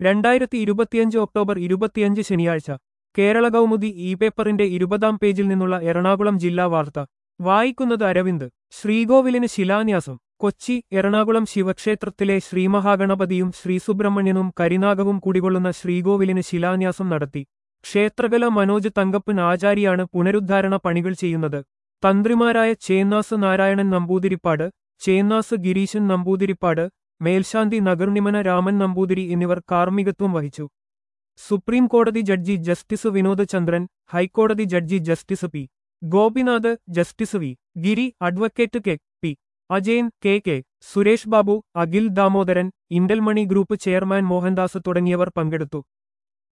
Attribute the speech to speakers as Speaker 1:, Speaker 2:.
Speaker 1: രണ്ടായിരത്തി ഇരുപത്തിയഞ്ച് ഒക്ടോബർ ഇരുപത്തിയഞ്ച് ശനിയാഴ്ച കേരള കൗമുദി ഇ പേപ്പറിന്റെ ഇരുപതാം പേജിൽ നിന്നുള്ള എറണാകുളം ജില്ലാ വാർത്ത വായിക്കുന്നത് അരവിന്ദ് ശ്രീകോവിലിന് ശിലാന്യാസം കൊച്ചി എറണാകുളം ശിവക്ഷേത്രത്തിലെ ശ്രീമഹാഗണപതിയും ശ്രീസുബ്രഹ്മണ്യനും കരിനാഗവും കുടികൊള്ളുന്ന ശ്രീകോവിലിന് ശിലാന്യാസം നടത്തി ക്ഷേത്രകല മനോജ് തങ്കപ്പൻ ആചാരിയാണ് പുനരുദ്ധാരണ പണികൾ ചെയ്യുന്നത് തന്ത്രിമാരായ ചേന്നാസ് നാരായണൻ നമ്പൂതിരിപ്പാട് ചേന്നാസ് ഗിരീശൻ നമ്പൂതിരിപ്പാട് മേൽശാന്തി നഗർനിമന രാമൻ നമ്പൂതിരി എന്നിവർ കാർമ്മികത്വം വഹിച്ചു സുപ്രീം കോടതി ജഡ്ജി ജസ്റ്റിസ് വിനോദ് ചന്ദ്രൻ ഹൈക്കോടതി judge justice P Gopinath justice V Giri advocate K P Ajayan K K Suresh Babu Akhil Damodaran Indel Money group chairman Mohandas തുടങ്ങിയവർ പങ്കെടുത്തു